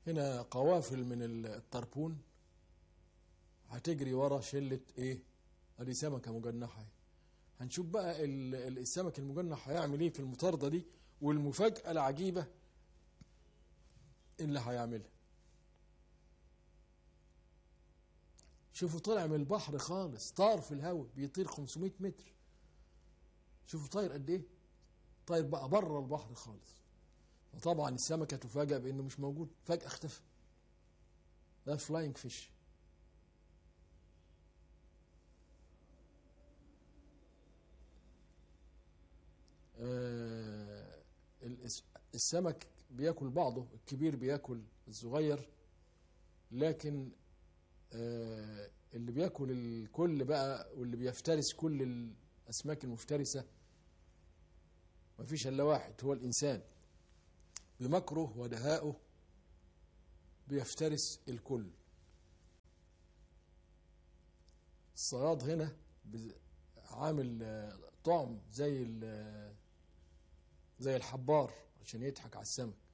هنا قوافل من الطربون هتجري ورا شلة ايه ادي سمكة مجنحة اهي. هنشوف بقى ال- ال- السمك المجنح هيعمل ايه في المطاردة دي والمفاجأة العجيبة اللي هيعملها شوفوا طلع من البحر خالص طار في الهواء بيطير 500 متر شوفوا طاير قد ايه طاير بقى بره البحر خالص وطبعا السمكة تفاجأ بانه مش موجود فجأة اختفى ده فلاينج فيش آه، الس- السمك بياكل بعضه الكبير بياكل الصغير لكن آه، اللي بياكل الكل بقى واللي بيفترس كل الاسماك المفترسه مفيش الا واحد هو الانسان بمكره ودهائه بيفترس الكل الصياد هنا بز- عامل آه، طعم زي ال- زي الحبار عشان يضحك على السمك